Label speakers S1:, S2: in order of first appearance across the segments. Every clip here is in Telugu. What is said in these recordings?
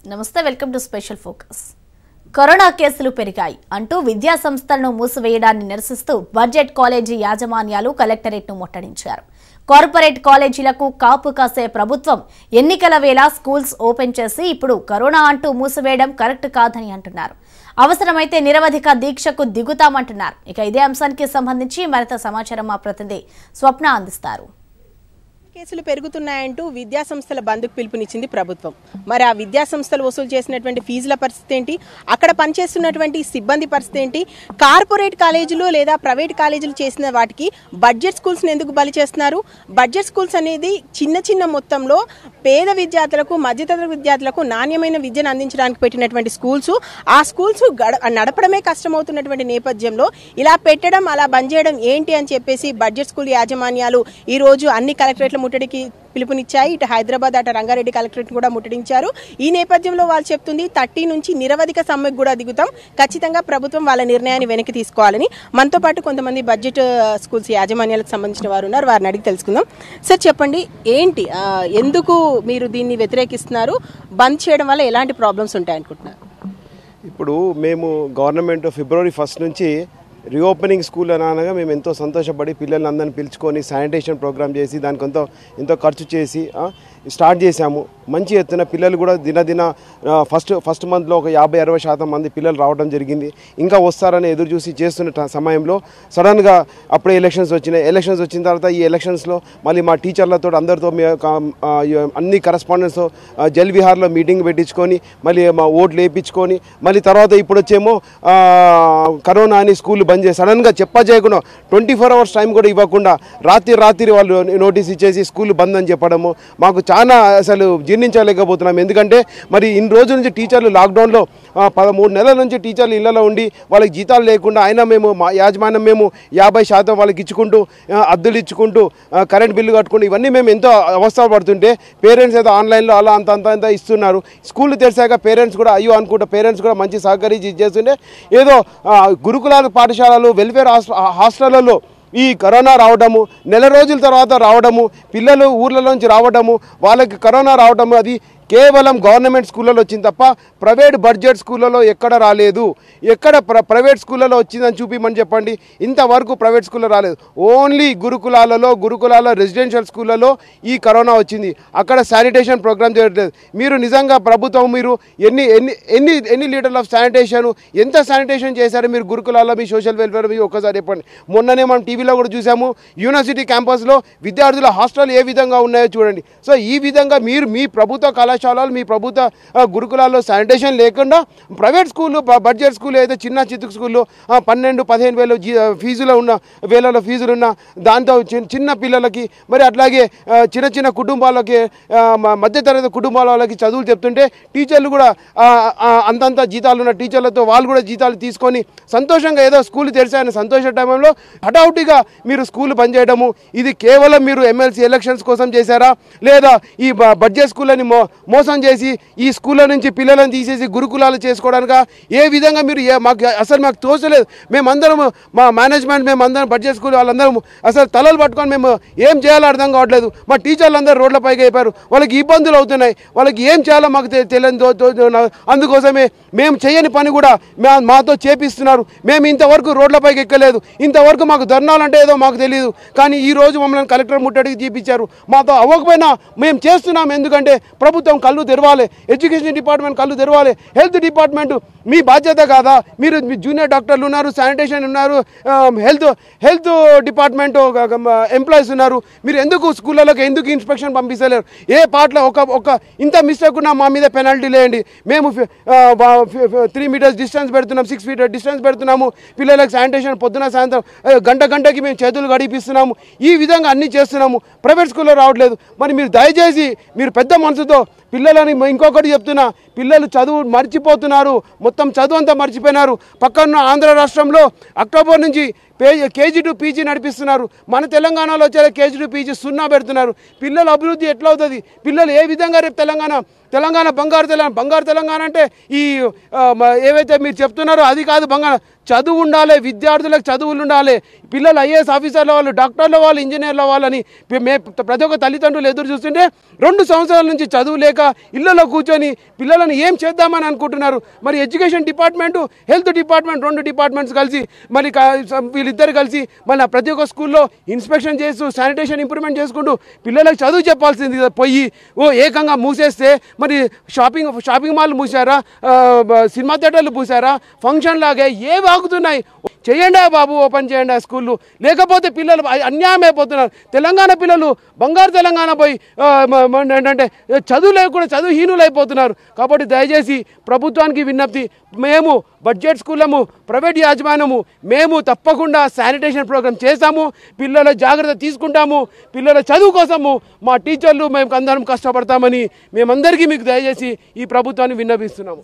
S1: నమస్తే welcome to special focus corona కేసులు పెరిగాయి అంటూ విద్యా సంస్థలను మూసివేయడాన్ని నిరసిస్తూ బడ్జెట్ కాలేజీ యాజమాన్యాలు కలెక్టరేట్ను ముట్టడించారు కార్పొరేట్ కాలేజీలకు కాపు కాసే ప్రభుత్వం ఎన్నికల వేళ స్కూల్స్ ఓపెన్ చేసి ఇప్పుడు కరోనా అంటూ మూసివేయడం కరెక్ట్ కాదని అంటున్నారు అవసరమైతే నిరవధిక దీక్షకు దిగుతామంటున్నారు ఇక ఇదే అంశానికి సంబంధించి మరింత సమాచారం మా ప్రతినిధి స్వప్న అందిస్తారు
S2: కేసులు పెరుగుతున్నాయంటూ విద్యా సంస్థల బంద్కు పిలుపునిచ్చింది ప్రభుత్వం మరి ఆ విద్యా సంస్థలు వసూలు చేసినటువంటి ఫీజుల పరిస్థితి ఏంటి అక్కడ పనిచేస్తున్నటువంటి సిబ్బంది పరిస్థితి ఏంటి కార్పొరేట్ కాలేజీలు లేదా ప్రైవేట్ కాలేజీలు చేసిన వాటికి బడ్జెట్ స్కూల్స్ని ఎందుకు బలి చేస్తున్నారు బడ్జెట్ స్కూల్స్ అనేది చిన్న చిన్న మొత్తంలో పేద విద్యార్థులకు మధ్యతరగతి విద్యార్థులకు నాణ్యమైన విద్యను అందించడానికి పెట్టినటువంటి స్కూల్స్ ఆ స్కూల్స్ గడ నడపడమే కష్టమవుతున్నటువంటి నేపథ్యంలో ఇలా పెట్టడం అలా బంద్ చేయడం ఏంటి అని చెప్పేసి బడ్జెట్ స్కూల్ యాజమాన్యాలు ఈ రోజు అన్ని కలెక్టరేట్ల ముట్టడికి పిలుపునిచ్చాయి ఇటు హైదరాబాద్ అటు రంగారెడ్డి కలెక్టరేట్ కూడా ముట్టడించారు ఈ నేపథ్యంలో వాళ్ళు చెప్తుంది థర్టీ నుంచి నిరవధిక సమ్మెకు కూడా దిగుతాం ఖచ్చితంగా ప్రభుత్వం వాళ్ళ నిర్ణయాన్ని వెనక్కి తీసుకోవాలని మనతో పాటు కొంతమంది బడ్జెట్ ఆ, స్కూల్స్ యాజమాన్యాలకు సంబంధించిన వారు ఉన్నారు వారిని అడిగి తెలుసుకుందాం సార్ చెప్పండి ఏంటి ఆ, ఎందుకు మీరు దీన్ని వ్యతిరేకిస్తున్నారు బంద్ చేయడం వల్ల ఎలాంటి ప్రాబ్లమ్స్ ఉంటాయనుకుంటున్నారు
S3: ఇప్పుడు మేము గవర్నమెంట్ ఫిబ్రవరి ఫస్ట్ నుంచి రీఓపెనింగ్ స్కూల్ అని అనగా మేము ఎంతో సంతోషపడి పిల్లల్ని అందరిని పిలుచుకొని శానిటేషన్ ప్రోగ్రామ్ చేసి దానికి ఎంతో ఎంతో ఖర్చు చేసి ఆ, స్టార్ట్ చేశాము మంచి ఎత్తున పిల్లలు కూడా దినదిన ఆ, ఫస్ట్ ఫస్ట్ మంత్లో ఒక యాభై అరవై శాతం మంది పిల్లలు రావడం జరిగింది ఇంకా వస్తారని ఎదురు చూసి చేస్తున్న ట- సమయంలో సడన్గా అప్పుడే ఎలక్షన్స్ వచ్చినాయి ఎలక్షన్స్ వచ్చిన తర్వాత ఈ ఎలక్షన్స్లో మళ్ళీ మా టీచర్లతో అందరితో మే- కా- ఆ, ఈ- అన్ని కరస్పాండెంట్స్ జల్ విహార్లో మీటింగ్ పెట్టించుకొని మళ్ళీ మా ఓట్లు వేయించుకొని మళ్ళీ తర్వాత ఇప్పుడు వచ్చేమో ఆ, కరోనా అని స్కూల్ బంద్ చేసి సడన్గా చెప్పా చేయకుండా ట్వంటీ ఫోర్ అవర్స్ టైం కూడా ఇవ్వకుండా రాత్రి రాత్రి వాళ్ళు నోటీస్ ఇచ్చేసి స్కూల్ బంద్ అని చెప్పడము మాకు చాలా అసలు జీర్ణించలేకపోతున్నాం ఎందుకంటే మరి ఇన్ని రోజుల నుంచి టీచర్లు లాక్డౌన్లో ఆ, పదమూడు నెలల నుంచి టీచర్లు ఇళ్లలో ఉండి వాళ్ళకి జీతాలు లేకుండా అయినా మేము మా యాజమాన్యం మేము యాభై శాతం వాళ్ళకి ఇచ్చుకుంటూ ఆ, అద్దెలు ఇచ్చుకుంటూ ఆ, కరెంట్ బిల్లు కట్టుకుంటూ ఇవన్నీ మేము ఎంతో అవస్థలు పడుతుంటే పేరెంట్స్ అయితే ఆన్లైన్లో అలా అంత అంత అంత ఇస్తున్నారు స్కూల్ తెరిచాక పేరెంట్స్ కూడా అయ్యో అనుకుంటా పేరెంట్స్ కూడా మంచి సహకరించి ఇది చేస్తుంటే ఏదో ఆ, గురుకులాల పాఠశాలలు వెల్ఫేర్ హాస్ హాస్టళ్లలో ఈ కరోనా రావడము నెల రోజుల తర్వాత రావడము పిల్లలు ఊర్లలోంచి రావడము వాళ్ళకి కరోనా రావడము అది కేవలం గవర్నమెంట్ స్కూళ్ళలో వచ్చింది తప్ప ప్రైవేట్ బడ్జెట్ స్కూళ్ళలో ఎక్కడ రాలేదు ఎక్కడ ప్ర ప్రైవేట్ స్కూళ్ళలో వచ్చిందని చూపిమని చెప్పండి ఇంతవరకు ప్రైవేట్ స్కూల్లో రాలేదు ఓన్లీ గురుకులాలలో గురుకులాల రెసిడెన్షియల్ స్కూళ్ళలో ఈ కరోనా వచ్చింది అక్కడ శానిటేషన్ ప్రోగ్రామ్ చేయట్లేదు మీరు నిజంగా ప్రభుత్వం మీరు ఎన్ని ఎన్ని ఎన్ని ఎన్ని లీటర్ల ఆఫ్ శానిటేషన్ ఎంత శానిటేషన్ చేశారు మీరు గురుకులాల్లో మీ సోషల్ వెల్ఫేర్ మీ ఒక్కసారి చెప్పండి మొన్ననే మనం టీవీలో కూడా చూసాము యూనివర్సిటీ క్యాంపస్లో విద్యార్థుల హాస్టల్ ఏ విధంగా ఉన్నాయో చూడండి సో ఈ విధంగా మీరు మీ ప్రభుత్వ కళాశాలలు మీ ప్రభుత్వ ఆ, గురుకులాల్లో శానిటేషన్ లేకుండా ప్రైవేట్ స్కూళ్ళు బ- బడ్జెట్ స్కూల్ అయితే చిన్న చితుకు స్కూల్లో ఆ, పన్నెండు పదిహేను వేలు జీ ఫీజులో ఉన్న వేలలో ఫీజులు ఉన్న దాంతో చిన్న చిన్న పిల్లలకి మరి అట్లాగే ఆ, చిన్న చిన్న కుటుంబాలకి ఆ, మ- మధ్యతరగతి కుటుంబాల వాళ్ళకి చదువులు చెప్తుంటే టీచర్లు కూడా ఆ, ఆ, అంతంత జీతాలు ఉన్న టీచర్లతో వాళ్ళు కూడా జీతాలు తీసుకొని సంతోషంగా ఏదో స్కూల్ తెరిచాయని సంతోష టైంలో హఠావుటిగా మీరు స్కూల్ బంద్ చేయడము ఇది కేవలం మీరు ఎమ్మెల్సీ ఎలక్షన్స్ కోసం చేశారా లేదా ఈ బ- బడ్జెట్ స్కూల్ అని మో మోసం చేసి ఈ స్కూళ్ళ నుంచి పిల్లలను తీసేసి గురుకులాలు చేసుకోవడానిక ఏ విధంగా మీరు ఏ మాకు అసలు మాకు తోచలేదు మేమందరం మా మేనేజ్మెంట్ మేమందరం బడ్జెట్ స్కూల్ వాళ్ళందరం అసలు తలలు పట్టుకొని మేము ఏం చేయాలో అర్థం కావట్లేదు మా టీచర్లు అందరూ రోడ్లపైకి అయిపోయారు వాళ్ళకి ఇబ్బందులు అవుతున్నాయి వాళ్ళకి ఏం చేయాలో మాకు తె- తెలియని దో- దో- దో- నా- అందుకోసమే మేము చేయని పని కూడా మా మాతో చేపిస్తున్నారు మేము ఇంతవరకు రోడ్లపైకి ఎక్కలేదు ఇంతవరకు మాకు ధర్నాలంటే ఏదో మాకు తెలియదు కానీ ఈ రోజు మమ్మల్ని కలెక్టర్ ముట్టడికి తీపిచ్చారు మాతో అవ్వకపోయినా మేము చేస్తున్నాం ఎందుకంటే ప్రభుత్వం కళ్ళు తెరవాలి ఎడ్యుకేషన్ డిపార్ట్మెంట్ కళ్ళు తెరవాలి హెల్త్ డిపార్ట్మెంట్ మీ బాధ్యత కాదా మీరు మీ జూనియర్ డాక్టర్లు ఉన్నారు శానిటేషన్ ఉన్నారు ఆ, హెల్త్ హెల్త్ డిపార్ట్మెంట్ ఎంప్లాయీస్ ఉన్నారు మీరు ఎందుకు స్కూళ్ళలోకి ఎందుకు ఇన్స్పెక్షన్ పంపిస్తలేరు ఏ పాటలో ఒక ఒక ఇంత మిస్టేక్ ఉన్నా మా మీద పెనాల్టీ లేండి మేము త్రీ మీటర్స్ డిస్టెన్స్ పెడుతున్నాం సిక్స్ ఫీట్ డిస్టెన్స్ పెడుతున్నాము పిల్లలకు శానిటేషన్ పొద్దున సాయంత్రం ఆ, గంట గంటకి మేము చేతులు గడిపిస్తున్నాము ఈ విధంగా అన్నీ చేస్తున్నాము ప్రైవేట్ స్కూల్లో రావట్లేదు మరి మీరు దయచేసి మీరు పెద్ద మనసుతో పిల్లలని ఇంకొకటి చెప్తున్నా పిల్లలు చదువు మర్చిపోతున్నారు మొత్తం చదువు అంతా మర్చిపోయినారు పక్కన ఆంధ్ర రాష్ట్రంలో అక్టోబర్ నుంచి పే కేజీ టు పీజీ నడిపిస్తున్నారు మన తెలంగాణలో వచ్చే కేజీ టు పీజీ సున్నా పెడుతున్నారు పిల్లల అభివృద్ధి ఎట్లా అవుతుంది పిల్లలు ఏ విధంగా రేపు తెలంగాణ తెలంగాణ బంగారు తెలంగాణ బంగారు తెలంగాణ అంటే ఈ ఆ, మ- ఏవైతే మీరు చెప్తున్నారో అది కాదు బంగారు చదువు ఉండాలి విద్యార్థులకు చదువులు ఉండాలి పిల్లలు ఐఏఎస్ ఆఫీసర్ల వాళ్ళు డాక్టర్ల వాళ్ళు ఇంజనీర్ల వాళ్ళని పి- మే ప్రతి ఒక్క తల్లిదండ్రులు ఎదురు చూస్తుంటే రెండు సంవత్సరాల నుంచి చదువు లేక ఇళ్లలో కూర్చొని పిల్లలను ఏం చేద్దామని అనుకుంటున్నారు మరి ఎడ్యుకేషన్ డిపార్ట్మెంటు హెల్త్ డిపార్ట్మెంట్ రెండు డిపార్ట్మెంట్స్ కలిసి మరి క- స- వీళ్ళిద్దరు కలిసి మళ్ళీ ప్రతి ఒక్క స్కూల్లో ఇన్స్పెక్షన్ చేస్తూ శానిటేషన్ ఇంప్రూవ్మెంట్ చేసుకుంటూ పిల్లలకు చదువు చెప్పాల్సింది కదా పోయి ఓ ఏకంగా మూసేస్తే మరి షాపింగ్ షాపింగ్ మాల్ మూసారా ఆ, బ- సినిమా థియేటర్లు పూసారా ఫంక్షన్ లాగే ఏ వాగుతున్నాయి చేయండి ఆ బాబు ఓపెన్ చేయండి ఆ స్కూళ్ళు లేకపోతే పిల్లలు అ- అన్యాయం అయిపోతున్నారు తెలంగాణ పిల్లలు బంగారు తెలంగాణ పోయి ఆ, మ- మ- ఏంటంటే చదువు లేకుండా చదువుహీనులు అయిపోతున్నారు కాబట్టి దయచేసి ప్రభుత్వానికి విజ్ఞప్తి మేము బడ్జెట్ స్కూళ్ళము ప్రైవేట్ యాజమాన్యము మేము తప్పకుండా శానిటేషన్ ప్రోగ్రామ్ చేస్తాము పిల్లల జాగ్రత్త తీసుకుంటాము పిల్లల చదువు కోసము మా టీచర్లు మేము అందరం కష్టపడతామని మేమందరికీ మీకు దయచేసి ఈ ప్రభుత్వాన్ని విన్నపిస్తున్నాము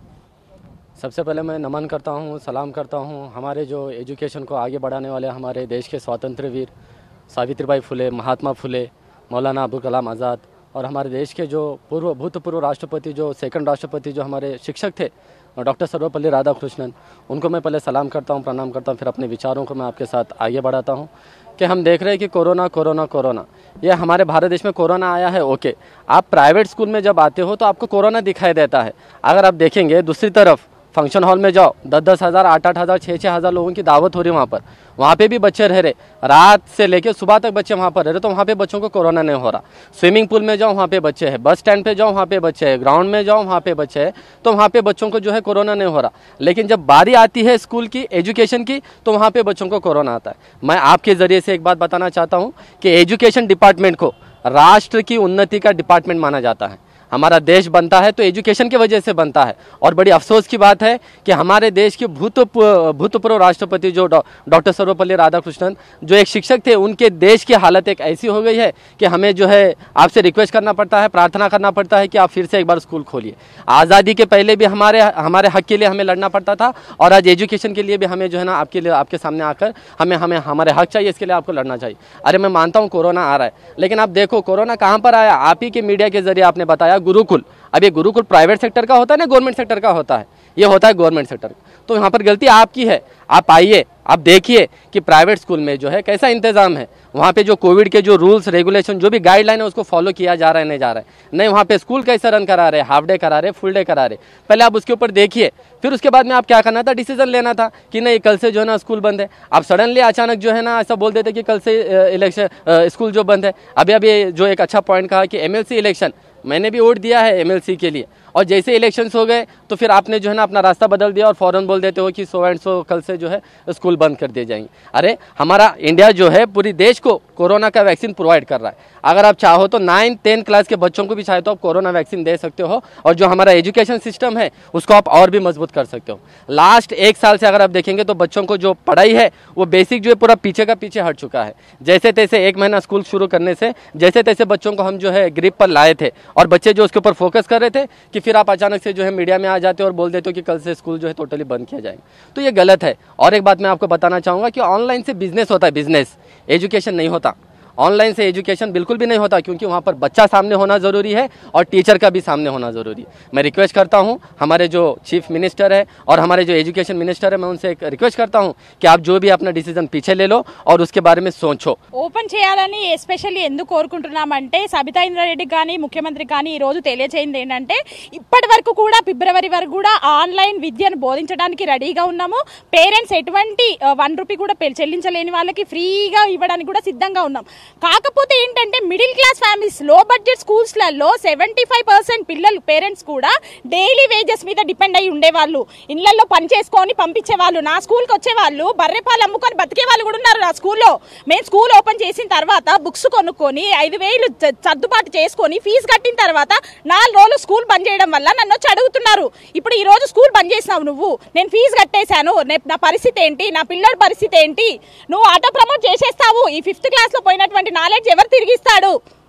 S4: सबसे पहले मैं नमन करता हूँ सलाम करता हूँ हमारे जो एजुकेशन को आगे बढ़ाने वाले हमारे देश के स्वतंत्र वीर सावित्रीबाई फुले महात्मा फुले मौलाना अबुल कलाम आज़ाद और हमारे देश के जो पूर्व भूतपूर्व राष्ट्रपति जो सेकंड राष्ट्रपति जो हमारे शिक्षक थे डॉक्टर सर्वपल्ली राधाकृष्णन उनको मैं पहले सलाम करता हूँ प्रणाम करता हूँ फिर अपने विचारों को मैं आपके साथ आगे बढ़ाता हूँ कि हम देख रहे हैं कि कोरोना कोरोना कोरोना ये हमारे भारत देश में कोरोना आया है ओके आप प्राइवेट स्कूल में जब आते हो तो आपको कोरोना दिखाई देता है अगर आप देखेंगे दूसरी तरफ फंक्शन हॉल में जाओ दस दस हज़ार आठ आठ हज़ार छः छः हज़ार लोगों की दावत हो रही है वहाँ पर वहाँ पे भी बच्चे रह रहे रात से लेके सुबह तक बच्चे वहाँ पर रह रहे तो वहाँ पे बच्चों को कोरोना नहीं हो रहा स्विमिंग पूल में जाओ वहाँ पे बच्चे हैं बस स्टैंड पे जाओ वहाँ पे बच्चे हैं ग्राउंड में जाओ वहाँ पे बच्चे हैं तो वहाँ पे बच्चों को जो है कोरोना नहीं हो रहा लेकिन जब बारी आती है स्कूल की एजुकेशन की तो वहाँ पे बच्चों को कोरोना आता है मैं आपके ज़रिए से एक बात बताना चाहता हूँ कि एजुकेशन डिपार्टमेंट को राष्ट्र की उन्नति का डिपार्टमेंट माना जाता है हमारा देश बनता है तो एजुकेशन की वजह से बनता है और बड़ी अफसोस की बात है कि हमारे देश के भूत भूतपूर्व राष्ट्रपति जो डॉ- डॉक्टर सर्वपल्ली राधाकृष्णन जो एक शिक्षक थे उनके देश की हालत एक ऐसी हो गई है कि हमें जो है आपसे रिक्वेस्ट करना पड़ता है प्रार्थना करना पड़ता है कि आप फिर से एक बार स्कूल खोलिए आज़ादी के पहले भी हमारे हमारे हक के लिए हमें लड़ना पड़ता था और आज एजुकेशन के लिए भी हमें जो है ना आपके लिए आपके सामने आकर हमें हमें हमारे हक चाहिए इसके लिए आपको लड़ना चाहिए अरे मैं मानता हूँ कोरोना आ रहा है लेकिन आप देखो कोरोना कहाँ पर आया आप ही के मीडिया के जरिए आपने बताया गुरुकुल अब ये गुरुकुल प्राइवेट सेक्टर का होता है ना गवर्नमेंट सेक्टर का होता है ये होता है गवर्नमेंट सेक्टर तो यहाँ पर गलती आपकी है आप आइए आप देखिए कि प्राइवेट स्कूल में जो है कैसा इंतजाम है वहाँ पे जो कोविड के जो रूल्स रेगुलेशन जो भी गाइडलाइन है उसको फॉलो किया जा रहा है नहीं जा रहा है नहीं वहाँ पे स्कूल कैसे रन करा रहे हाफ डे करा रहे फुल डे करा रहे पहले आप उसके ऊपर देखिए फिर उसके बाद में आप क्या करना था डिसीजन लेना था कि नहीं कल से जो है ना स्कूल बंद है आप सडनली अचानक जो है ना ऐसा बोल देते कि कल से इलेक्शन स्कूल जो बंद है अभी अभी जो एक अच्छा पॉइंट कहा कि एमएलसी इलेक्शन मैंने भी वोट दिया है एमएलसी के लिए और जैसे इलेक्शंस हो गए तो फिर आपने जो है ना अपना रास्ता बदल दिया और फौरन बोल देते हो कि सो एंड सो कल से जो है स्कूल बंद कर दिए जाएंगे अरे हमारा इंडिया जो है पूरी देश को कोरोना का वैक्सीन प्रोवाइड कर रहा है अगर आप चाहो तो नाइन टेन क्लास के बच्चों को भी चाहे तो आप कोरोना वैक्सीन दे सकते हो और जो हमारा एजुकेशन सिस्टम है उसको आप और भी मजबूत कर सकते हो लास्ट एक साल से अगर आप देखेंगे तो बच्चों को जो पढ़ाई है वो बेसिक जो है पूरा पीछे का पीछे हट चुका है जैसे तैसे एक महीना स्कूल शुरू करने से जैसे तैसे बच्चों को हम जो है ग्रिप पर लाए थे और बच्चे जो उसके ऊपर फोकस कर रहे थे कि फिर आप अचानक से जो है मीडिया में आ जाते हो और बोल देते हो कि कल से स्कूल जो है टोटली बंद किया जाएगा तो ये गलत है और एक बात मैं आपको बताना चाहूँगा कि ऑनलाइन से बिजनेस होता है बिजनेस एजुकेशन नहीं होता ऑनलाइन से एजुकेशन बिल्कुल भी नहीं होता क्योंकि वहाँ पर बच्चा सामने होना ज़रूरी है और टीचर का भी सामने होना ज़रूरी है मैं रिक्वेस्ट करता हूँ हमारे जो चीफ मिनिस्टर है और हमारे जो एजुकेशन मिनिस्टर है मैं उनसे एक रिक्वेस्ट करता हूँ कि आप जो भी अपना डिसीजन पीछे ले लो और उसके बारे में सोचो
S5: ఓపెన్ చేయాలని ఎస్పెషల్లీ ఎందుకు కోరుకుంటున్నామంటే సబితా ఇంద్రారెడ్డి కానీ ముఖ్యమంత్రి కానీ ఈ రోజు తెలియచేయింది ఏంటంటే ఇప్పటి వరకు కూడా ఫిబ్రవరి వరకు కూడా ఆన్లైన్ విద్యను బోధించడానికి రెడీగా ఉన్నాము పేరెంట్స్ ఎటువంటి వన్ రూపీ కూడా పె- చెల్లించలేని వాళ్ళకి ఫ్రీగా ఇవ్వడానికి కూడా సిద్ధంగా ఉన్నాం కాకపోతే ఏంటంటే మిడిల్ క్లాస్ ఫ్యామిలీస్ లో బడ్జెట్ స్కూల్స్లలో సెవెంటీ ఫైవ్ పర్సెంట్ పిల్లలు పేరెంట్స్ కూడా డైలీ వేజెస్ మీద డిపెండ్ అయి ఉండేవాళ్ళు ఇళ్లలో పని చేసుకొని పంపించే వాళ్ళు నా స్కూల్కి వచ్చే వాళ్ళు బర్రెపాలు అమ్ముకొని బతికే వాళ్ళు కూడా ఉన్నారు నా స్కూల్లో మేము స్కూల్ ఓపెన్ చేసిన తర్వాత బుక్స్ కొనుక్కొని ఐదు వేలు చ- సర్దుబాటు చేసుకొని ఫీజు కట్టిన తర్వాత నాలుగు రోజులు స్కూల్ బంద్ చేయడం వల్ల నన్ను వచ్చి అడుగుతున్నారు ఇప్పుడు ఈ రోజు స్కూల్ బంద్ చేసినావు నువ్వు నేను ఫీజు కట్టేశాను నే- నా పరిస్థితి ఏంటి నా పిల్లడి పరిస్థితి ఏంటి నువ్వు ఆటో ప్రమోట్ చేసేస్తావు ఈ ఫిఫ్త్ క్లాస్లో పోయినటువంటి నాలెడ్జ్ ఎవరు తిరిగిస్తాడు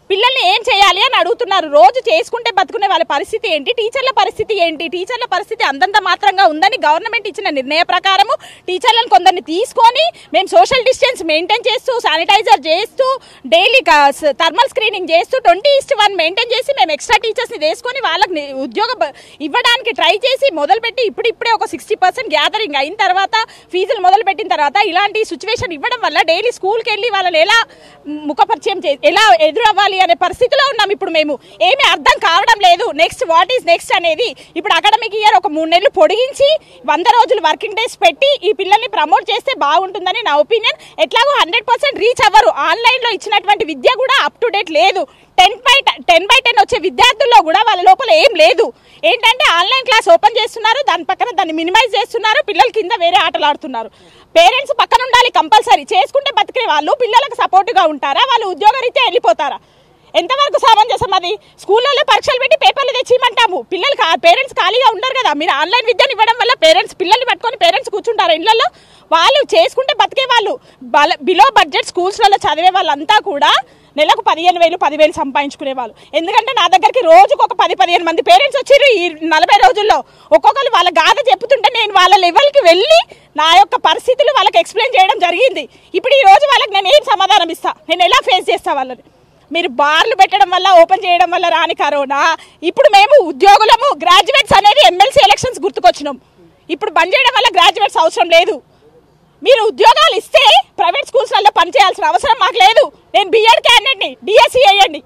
S5: పిల్లల్ని ఏం చేయాలి అని అడుగుతున్నారు రోజు చేసుకుంటే బతుకునే వాళ్ళ పరిస్థితి ఏంటి టీచర్ల పరిస్థితి ఏంటి టీచర్ల పరిస్థితి అంతంత మాత్రంగా ఉందని గవర్నమెంట్ ఇచ్చిన నిర్ణయ ప్రకారము టీచర్లను కొందరిని తీసుకొని మేము సోషల్ డిస్టెన్స్ మెయింటైన్ చేస్తూ శానిటైజర్ చేస్తూ డైలీ థర్మల్ స్క్రీనింగ్ చేస్తూ ట్వంటీ ఇస్ట్ వన్ మెయింటైన్ చేసి మేము ఎక్స్ట్రా టీచర్స్ని తీసుకొని వాళ్ళకి ని- ఉద్యోగ బ- ఇవ్వడానికి ట్రై చేసి మొదలుపెట్టి ఇప్పుడు ఇప్పుడే ఒక సిక్స్టీ పర్సెంట్ గ్యాదరింగ్ అయిన తర్వాత ఫీజులు మొదలు పెట్టిన తర్వాత ఇలాంటి సిచ్యువేషన్ ఇవ్వడం వల్ల డైలీ స్కూల్కి వెళ్ళి వాళ్ళని ఎలా ముఖపరిచయం చే ఎలా ఎదురవ్వాలి అనే పరిస్థితిలో ఉన్నాం ఇప్పుడు మేము ఏమీ అర్థం కావడం లేదు నెక్స్ట్ వాట్ ఈస్ నెక్స్ట్ అనేది ఇప్పుడు అకాడమిక్ ఇయర్ ఒక మూడు నెలలు పొడిగించి వంద రోజులు వర్కింగ్ డేస్ పెట్టి ఈ పిల్లల్ని ప్రమోట్ చేస్తే బాగుంటుందని నా ఒపీనియన్ ఎట్లాగో హండ్రెడ్ పర్సెంట్ రీచ్ అవ్వరు ఆన్లైన్లో ఇచ్చినటువంటి విద్య కూడా అప్ టు డేట్ లేదు ten by ten by ten వచ్చే విద్యార్థుల్లో కూడా వాళ్ళ లోపల ఏం లేదు ఏంటంటే ఆన్లైన్ క్లాస్ ఓపెన్ చేస్తున్నారు దాని పక్కన దాన్ని మినిమైజ్ చేస్తున్నారు పిల్లల కింద వేరే ఆటలు ఆడుతున్నారు పేరెంట్స్ పక్కన ఉండాలి కంపల్సరీ చేసుకుంటే బతికే వాళ్ళు పిల్లలకు సపోర్ట్గా ఉంటారా వాళ్ళు ఉద్యోగరీత్యా వెళ్ళిపోతారా ఎంతవరకు సమంజసం అది స్కూళ్ళలో పరీక్షలు పెట్టి పేపర్లు తెచ్చిమంటాము పిల్లలు పేరెంట్స్ ఖాళీగా ఉండరు కదా మీరు ఆన్లైన్ విద్యను ఇవ్వడం వల్ల పేరెంట్స్ పిల్లల్ని పట్టుకొని పేరెంట్స్ కూర్చుంటారు ఇళ్లలో వాళ్ళు చేసుకుంటే బతికే వాళ్ళు బిలో బడ్జెట్ స్కూల్స్లలో చదివే వాళ్ళంతా కూడా నెలకు పదిహేను వేలు పదివేలు సంపాదించుకునే వాళ్ళు ఎందుకంటే నా దగ్గరికి రోజుకు ఒక పది పదిహేను మంది పేరెంట్స్ వచ్చారు ఈ నలభై రోజుల్లో ఒక్కొక్కరు వాళ్ళ గాథ చెప్తుంటే నేను వాళ్ళ లెవెల్కి వెళ్ళి నా యొక్క పరిస్థితులు వాళ్ళకి ఎక్స్ప్లెయిన్ చేయడం జరిగింది ఇప్పుడు ఈ రోజు వాళ్ళకి నేను ఏం సమాధానం ఇస్తా నేను ఎలా ఫేస్ చేస్తా వాళ్ళని మీరు బార్లు పెట్టడం వల్ల ఓపెన్ చేయడం వల్ల రాని కరోనా ఇప్పుడు మేము ఉద్యోగులము గ్రాడ్యుయేట్స్ అనేది ఎమ్మెల్సీ ఎలక్షన్స్ గుర్తుకొచ్చినాం ఇప్పుడు బంద్ చేయడం వల్ల గ్రాడ్యుయేట్స్ అవసరం లేదు మీరు ఉద్యోగాలు ఇస్తే ప్రైవేట్ స్కూల్స్లలో పనిచేయాల్సిన అవసరం మాకు లేదు నేను బీఎడ్ క్యాండిడేట్ని డిఎస్సి వేయండి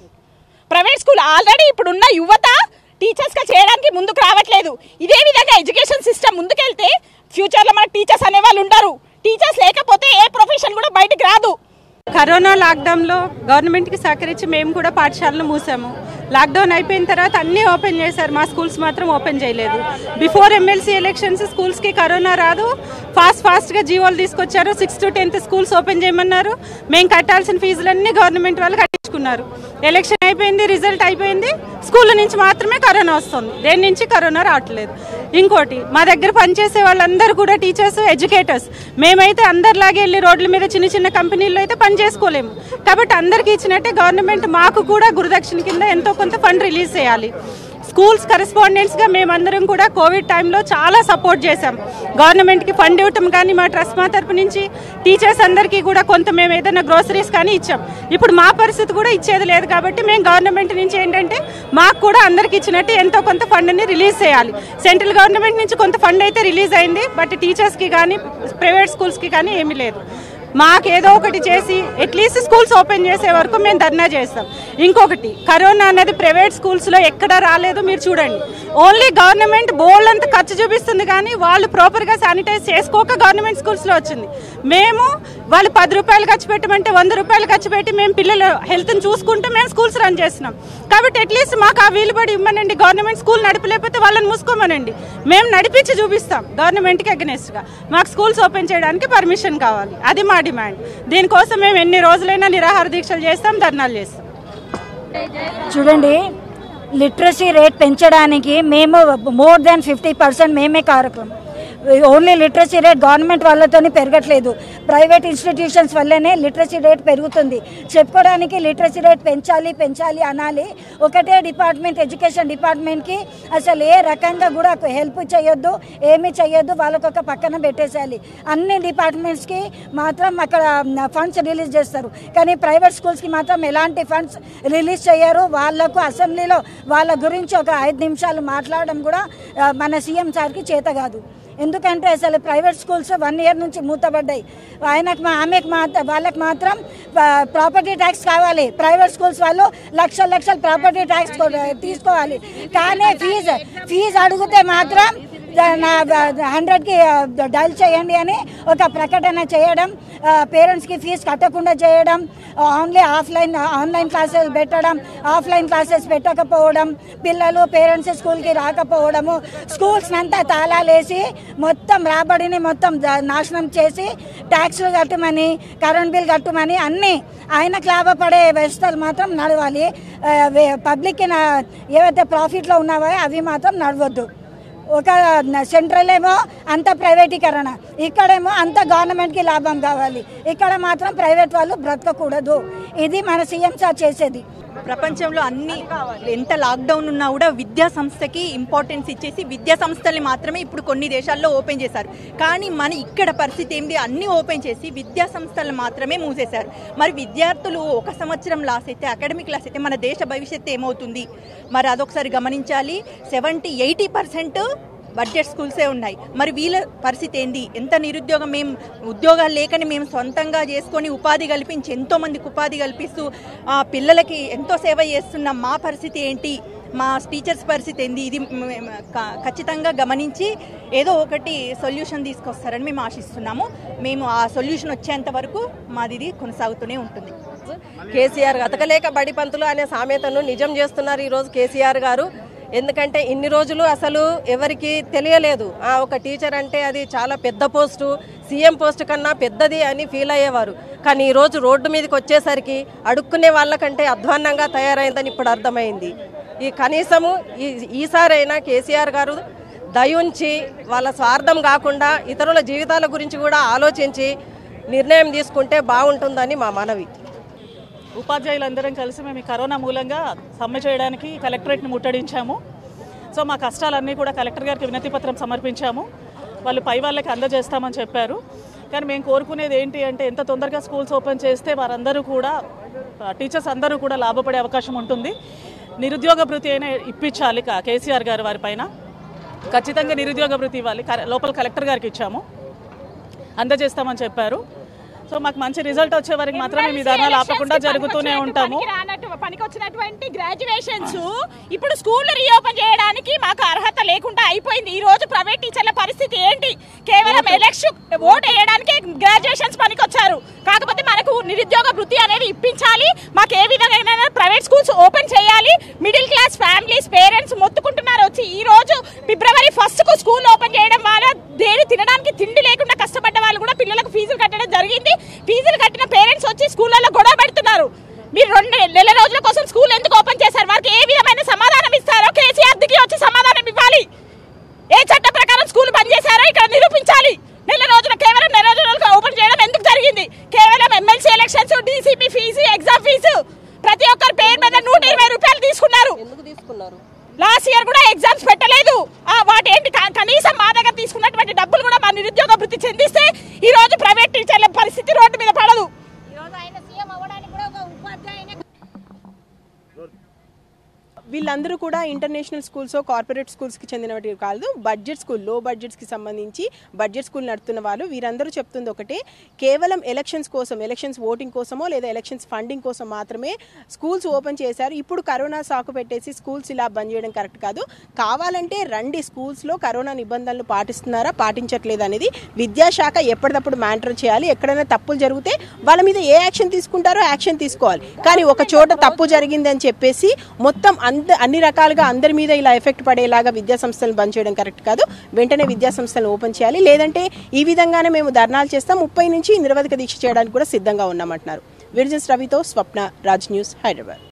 S5: ప్రైవేట్ స్కూల్ ఆల్రెడీ ఇప్పుడున్న యువత టీచర్స్గా చేయడానికి ముందుకు రావట్లేదు ఇదే విధంగా ఎడ్యుకేషన్ సిస్టమ్ ముందుకెళ్తే ఫ్యూచర్లో మన టీచర్స్ అనేవాళ్ళు ఉండరు టీచర్స్ లేకపోతే ఏ ప్రొఫెషన్ కూడా బయటికి రాదు
S6: కరోనా లాక్డౌన్లో గవర్నమెంట్కి సహకరించి మేము కూడా పాఠశాలను మూసాము లాక్డౌన్ అయిపోయిన తర్వాత అన్నీ ఓపెన్ చేశారు మా స్కూల్స్ మాత్రం ఓపెన్ చేయలేదు బిఫోర్ ఎమ్మెల్సీ ఎలక్షన్స్ స్కూల్స్కి కరోనా రాదు ఫాస్ట్ ఫాస్ట్గా జీవోలు తీసుకొచ్చారు six to tenth schools open చేయమన్నారు మేము కట్టాల్సిన ఫీజులన్నీ గవర్నమెంట్ వాళ్ళు కట్టించుకున్నారు ఎలక్షన్ అయిపోయింది రిజల్ట్ అయిపోయింది స్కూల్ నుంచి మాత్రమే కరోనా వస్తుంది దేని నుంచి కరోనా రావట్లేదు ఇంకోటి మా దగ్గర పనిచేసే వాళ్ళందరూ కూడా టీచర్స్ ఎడ్యుకేటర్స్ మేమైతే అందరిలాగే వెళ్ళి రోడ్ల మీద చిన్న చిన్న కంపెనీల్లో అయితే పని చేసుకోలేము కాబట్టి అందరికీ ఇచ్చినట్టే గవర్నమెంట్ మాకు కూడా గురుదక్షిణ కింద ఎంతో కొంత ఫండ్ రిలీజ్ చేయాలి స్కూల్స్ కరెస్పాండెంట్స్గా మేమందరం కూడా కోవిడ్ టైంలో చాలా సపోర్ట్ చేశాం గవర్నమెంట్కి ఫండ్ ఇవ్వటం కానీ మా ట్రస్ట్ మా తరపు నుంచి టీచర్స్ అందరికీ కూడా కొంత మేము ఏదైనా గ్రోసరీస్ కానీ ఇచ్చాం ఇప్పుడు మా పరిస్థితి కూడా ఇచ్చేది లేదు కాబట్టి మేము గవర్నమెంట్ నుంచి ఏంటంటే మాకు కూడా అందరికి ఇచ్చినట్టు ఎంతో కొంత ఫండ్ని రిలీజ్ చేయాలి సెంట్రల్ గవర్నమెంట్ నుంచి కొంత ఫండ్ అయితే రిలీజ్ అయింది బట్ టీచర్స్కి కానీ ప్రైవేట్ స్కూల్స్కి కానీ ఏమీ లేదు మాకు ఏదో ఒకటి చేసి అట్లీస్ట్ స్కూల్స్ ఓపెన్ చేసే వరకు మేము ధర్నా చేస్తాం ఇంకొకటి కరోనా అనేది ప్రైవేట్ స్కూల్స్లో ఎక్కడ రాలేదు మీరు చూడండి ఓన్లీ గవర్నమెంట్ బోల్డ్ అంత ఖర్చు చూపిస్తుంది కానీ వాళ్ళు ప్రాపర్గా శానిటైజ్ చేసుకోక గవర్నమెంట్ స్కూల్స్లో వచ్చింది మేము వాళ్ళు పది రూపాయలు ఖర్చు పెట్టమంటే వంద రూపాయలు ఖర్చు పెట్టి మేము పిల్లల హెల్త్ని చూసుకుంటూ మేము స్కూల్స్ రన్ చేస్తున్నాం కాబట్టి అట్లీస్ట్ మాకు ఆ వీలుబడి ఇవ్వనండి గవర్నమెంట్ స్కూల్ నడపలేకపోతే వాళ్ళని మూసుకోమనండి మేము నడిపించి చూపిస్తాం గవర్నమెంట్కి అగనెస్ట్గా మాకు స్కూల్స్ ఓపెన్ చేయడానికి పర్మిషన్ కావాలి అది మా డిమాండ్ దీనికోసం మేము ఎన్ని రోజులైనా నిరాహార దీక్షలు చేస్తాం ధర్నాలు చేస్తాం
S7: చూడండి లిటరసీ రేట్ పెంచడానికి మేము మోర్ దాన్ ఫిఫ్టీ పర్సెంట్ మేమే కారకం ఓన్లీ లిటరసీ రేట్ గవర్నమెంట్ వాళ్ళతోని పెరగట్లేదు ప్రైవేట్ ఇన్స్టిట్యూషన్స్ వల్లనే లిటరసీ రేట్ పెరుగుతుంది చెప్పుకోవడానికి లిటరసీ రేట్ పెంచాలి పెంచాలి అనాలి ఒకటే డిపార్ట్మెంట్ ఎడ్యుకేషన్ డిపార్ట్మెంట్కి అసలు ఏ రకంగా కూడా హెల్ప్ చేయొద్దు ఏమీ చేయొద్దు వాళ్ళకు ఒక పక్కన పెట్టేసేయాలి అన్ని డిపార్ట్మెంట్స్కి మాత్రం అక్కడ ఫండ్స్ రిలీజ్ చేస్తారు కానీ ప్రైవేట్ స్కూల్స్కి మాత్రం ఎలాంటి ఫండ్స్ రిలీజ్ చేయరు వాళ్ళకు అసెంబ్లీలో వాళ్ళ గురించి ఒక ఐదు నిమిషాలు మాట్లాడడం కూడా ఆ, మన సీఎం సార్కి చేత కాదు ఎందుకంటే అసలు ప్రైవేట్ స్కూల్స్ వన్ ఇయర్ నుంచి మూతపడ్డాయి ఆయనకు మా ఆమెకు మాత్రం వాళ్ళకి మాత్రం ప్రాపర్టీ ట్యాక్స్ కావాలి ప్రైవేట్ స్కూల్స్ వాళ్ళు లక్షల లక్షల ప్రాపర్టీ ట్యాక్స్ తీసుకోవాలి కానీ ఫీజు ఫీజు అడిగితే మాత్రం నా హండ్రెడ్కి డైల్ చేయండి అని ఒక ప్రకటన చేయడం పేరెంట్స్కి ఫీజు కట్టకుండా చేయడం ఓన్లీ ఆఫ్లైన్ ఆన్లైన్ క్లాసెస్ పెట్టడం ఆఫ్లైన్ క్లాసెస్ పెట్టకపోవడం పిల్లలు పేరెంట్స్ స్కూల్కి రాకపోవడము స్కూల్స్ అంతా తాళాలేసి మొత్తం రాబడిని మొత్తం ద- నాశనం చేసి ట్యాక్స్లు కట్టమని కరెంట్ బిల్ కట్టమని అన్నీ ఆయనకు లాభపడే వ్యవస్థలు మాత్రం నడవాలి పబ్లిక్కి ఏవైతే ప్రాఫిట్లో ఉన్నావో అవి మాత్రం నడవద్దు ఒక సెంట్రల్ ఏమో అంత ప్రైవేటీకరణ ఇక్కడేమో అంత గవర్నమెంట్కి లాభం కావాలి ఇక్కడ మాత్రం ప్రైవేట్ వాళ్ళు బ్రతకకూడదు ఇది మన సీఎం సార్ చేసేది
S8: ప్రపంచంలో అన్ని ఎంత లాక్డౌన్ ఉన్నా కూడా విద్యా సంస్థకి ఇంపార్టెన్స్ ఇచ్చేసి విద్యా సంస్థల్ని మాత్రమే ఇప్పుడు కొన్ని దేశాల్లో ఓపెన్ చేశారు కానీ మన ఇక్కడ పరిస్థితి ఏంటి అన్ని ఓపెన్ చేసి విద్యా సంస్థలు మాత్రమే మూసేశారు మరి విద్యార్థులు ఒక సంవత్సరం లాస్ అయితే అకాడమిక్ లాస్ అయితే మన దేశ భవిష్యత్తు ఏమవుతుంది మరి అదొకసారి గమనించాలి సెవెంటీ ఎయిటీ పర్సెంట్ బడ్జెట్ స్కూల్సే ఉన్నాయి మరి వీళ్ళ పరిస్థితి ఏంది ఎంత నిరుద్యోగం మేము ఉద్యోగాలు లేకని మేము సొంతంగా చేసుకొని ఉపాధి కల్పించి ఎంతో మందికి ఉపాధి కల్పిస్తూ ఆ పిల్లలకి ఎంతో సేవ చేస్తున్న మా పరిస్థితి ఏంటి మా టీచర్స్ పరిస్థితి ఏంది ఇది మ- మ- క- ఖచ్చితంగా గమనించి ఏదో ఒకటి సొల్యూషన్ తీసుకొస్తారని మేము ఆశిస్తున్నాము మేము ఆ సొల్యూషన్ వచ్చేంత వరకు మాది ఇది కొనసాగుతూనే ఉంటుంది
S9: కేసీఆర్ అతకలేక బడి పంతులు అనే సామెతను నిజం చేస్తున్నారు ఈరోజు కేసీఆర్ గారు ఎందుకంటే ఇన్ని రోజులు అసలు ఎవరికి తెలియలేదు ఆ ఒక టీచర్ అంటే అది చాలా పెద్ద పోస్టు సీఎం పోస్ట్ కన్నా పెద్దది అని ఫీల్ అయ్యేవారు కానీ ఈరోజు రోడ్డు మీదకి వచ్చేసరికి అడుక్కునే వాళ్ళకంటే అధ్వాన్నంగా తయారైందని ఇప్పుడు అర్థమైంది ఈ కనీసము ఈ ఈసారైనా కేసీఆర్ గారు దయుంచి వాళ్ళ స్వార్థం కాకుండా ఇతరుల జీవితాల గురించి కూడా ఆలోచించి నిర్ణయం తీసుకుంటే బాగుంటుందని మా మనవి
S10: ఉపాధ్యాయులందరం కలిసి మేము ఈ కరోనా మూలంగా సమ్మె చేయడానికి కలెక్టరేట్ని ముట్టడించాము సో మా కష్టాలన్నీ కూడా కలెక్టర్ గారికి వినతి పత్రం సమర్పించాము వాళ్ళు పై వాళ్ళకి అందజేస్తామని చెప్పారు కానీ మేము కోరుకునేది ఏంటి అంటే ఎంత తొందరగా స్కూల్స్ ఓపెన్ చేస్తే వారందరూ కూడా టీచర్స్ అందరూ కూడా లాభపడే అవకాశం ఉంటుంది నిరుద్యోగ భృతి అయినా ఇప్పించాలి కా- కేసీఆర్ గారు వారి పైన ఖచ్చితంగా నిరుద్యోగ భృతి ఇవ్వాలి కర- లోపల కలెక్టర్ గారికి ఇచ్చాము అందజేస్తామని చెప్పారు సో మాకు మంచి రిజల్ట్ వచ్చే వరకు మాత్రమే మీ ధర్నాలు ఆపకుండా జరుగుతూనే ఉంటాము
S5: పనికి వచ్చినటువంటి గ్రాడ్యుయేషన్స్ ఇప్పుడు స్కూల్ రీఓపెన్ చేయడానికి మాకు అర్హత లేకుండా అయిపోయింది ఈ రోజు ప్రైవేట్ టీచర్ల పరిస్థితి ఏంటి కేవలం ఎలక్షన్ ఓట్ వేయడానికి గ్రాడ్యుయేషన్స్ పనికొచ్చారు కాకపోతే మనకు నిరుద్యోగ వృత్తి అనేది ఇప్పించాలి మాకు ఏ విధంగా ప్రైవేట్ స్కూల్స్ ఓపెన్ చేయాలి మిడిల్ క్లాస్ ఫ్యామిలీస్ పేరెంట్స్ మొత్తుకుంటున్నారు వచ్చి ఈ రోజు ఫిబ్రవరి ఫస్ట్ కు స్కూల్ ఓపెన్ చేయడం వల్ల దేని తినడానికి తిండి లేకుండా కష్టపడ్డ వాళ్ళు కూడా పిల్లలకు ఫీజులు కట్టడం జరిగింది ఫీజులు కట్టిన పేరెంట్స్ వచ్చి స్కూళ్ళలో గొడవ పెడుతున్నారు మీరు రెండు నెల రోజుల కోసం స్కూల్ ఎందుకు ఓపెన్ చేశారు వారికి ఏ విధమైన సమాధానం ఇస్తారో కేసీఆర్ దిగి వచ్చి సమాధానం ఇవ్వాలి ఏ చట్ట ప్రకారం స్కూల్ బంద్ చేశారో ఇక్కడ నిరూపించాలి నెల రోజులు కేవలం నెల రోజులకు ఓపెన్ చేయడం ఎందుకు జరిగింది కేవలం MLC elections DCP fee exam fee ప్రతి ఒక్కరి పేరు మీద నూట ఇరవై రూపాయలు తీసుకున్నారు
S9: ఎందుకు తీసుకున్నారు
S5: లాస్ట్ ఇయర్ కూడా ఎగ్జామ్స్ పెట్టలేదు ఆ, వాటి ఏంటి క- కనీసం మా దగ్గర తీసుకున్నటువంటి డబ్బులు కూడా మా నిరుద్యోగ వృత్తి చెందిస్తే ఈ రోజు ప్రైవేట్ టీచర్ల పరిస్థితి రోడ్డు మీద పడదు
S2: వీళ్ళందరూ కూడా ఇంటర్నేషనల్ స్కూల్స్ కార్పొరేట్ స్కూల్స్కి చెందినవి కాదు బడ్జెట్ స్కూల్ లో బడ్జెట్స్కి సంబంధించి బడ్జెట్ స్కూల్ నడుపుతున్న వాళ్ళు వీరందరూ చెప్తుంది ఒకటే కేవలం ఎలక్షన్స్ కోసం ఎలక్షన్స్ ఓటింగ్ కోసమో లేదా ఎలక్షన్స్ ఫండింగ్ కోసం మాత్రమే స్కూల్స్ ఓపెన్ చేశారు ఇప్పుడు కరోనా సాకు పెట్టేసి స్కూల్స్ ఇలా బంద్ చేయడం కరెక్ట్ కాదు కావాలంటే రండి స్కూల్స్లో కరోనా నిబంధనలు పాటిస్తున్నారా పాటించట్లేదు అనేది విద్యాశాఖ ఎప్పటికప్పుడు మానిటర్ చేయాలి ఎక్కడైనా తప్పులు జరిగితే వాళ్ళ మీద ఏ యాక్షన్ తీసుకుంటారో యాక్షన్ తీసుకోవాలి కానీ ఒక చోట తప్పు జరిగిందని చెప్పేసి మొత్తం అంద అన్ని రకాలుగా అందరి మీద ఇలా ఎఫెక్ట్ పడేలాగా విద్యా సంస్థలను బంద్ చేయడం కరెక్ట్ కాదు వెంటనే విద్యా సంస్థలను ఓపెన్ చేయాలి లేదంటే ఈ విధంగానే మేము ధర్నాలు చేస్తాం ముప్పై నుంచి నిరవధిక దీక్ష చేయడానికి కూడా సిద్ధంగా ఉన్నామంటున్నారు విర్జన్స్ రవితో స్వప్న రాజ్ న్యూస్ హైదరాబాద్